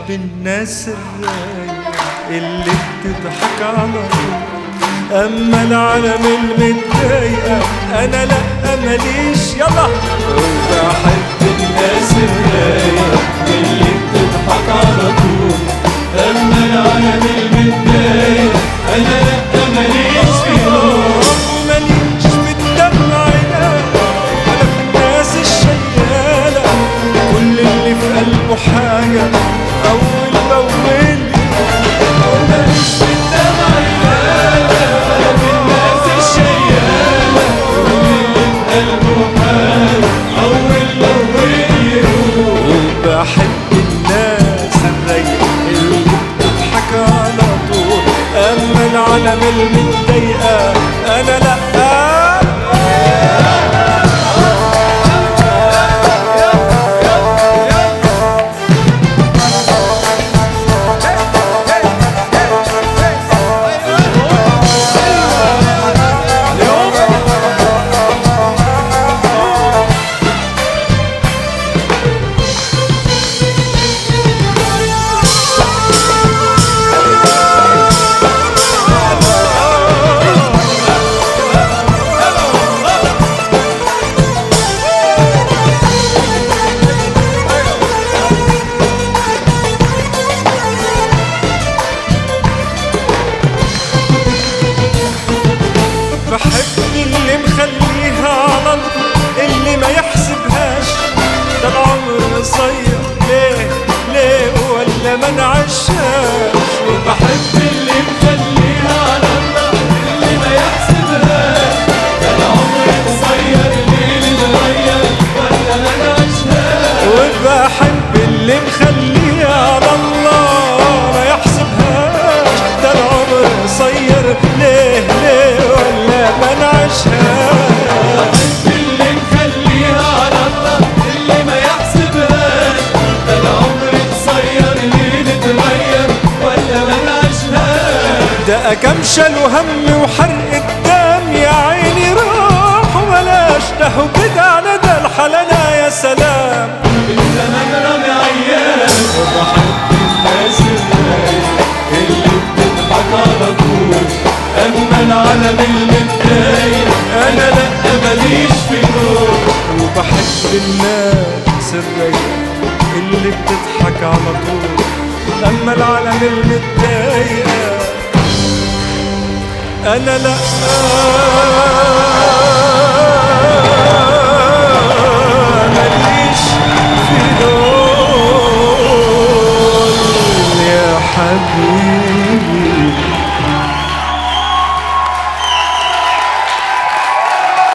الناس الرايقة اللي بتضحك على طول اما العالم المتضايقة انا لا ماليش يلا وبحب الناس الرايقة اللي بتضحك على طول اما العالم المتضايقة انا لا ماليش فيهم ماليش في الدمع لا ولا في الناس الشيالة كل اللي في قلبه حاجة أول بأول ماليش في الدمع لا ولا في الناس الشيالة كل اللي في قلبه حاجة أول بأول وبحب الناس الرايقة اللي بتضحك على طول أما العالم المتضايقة أنا لأ بحب اللي مخليها على الله اللي ما يحسبهاش ده العمر قصير ليه ليه ولا ما نعيشهاش وبحب اللي مخليها على الله اللي ما يحسبهاش ده العمر قصير ليه نتغير ولا ما نعيشهاش وبحب اللي مخليها على الله ما يحسبهاش ده العمر قصير ليه ليه ولا ما نعيشهاش اللي مخليها على الله اللي ما يحسبهاش ده العمر قصير ليه نتغير ولا ما نعيشهاش ده كم شال وهم وحرق الدم يا عيني روح وبلاش ده كده على ده الحلالة يا سلام الزمن رامي عيال وبحب الناس الرايقة اللي بتضحك على طول اما العالم المتضايق انا لا ماليش في دول وبحب الناس الرايقة اللي بتضحك على طول اما العالم المتضايقة انا لا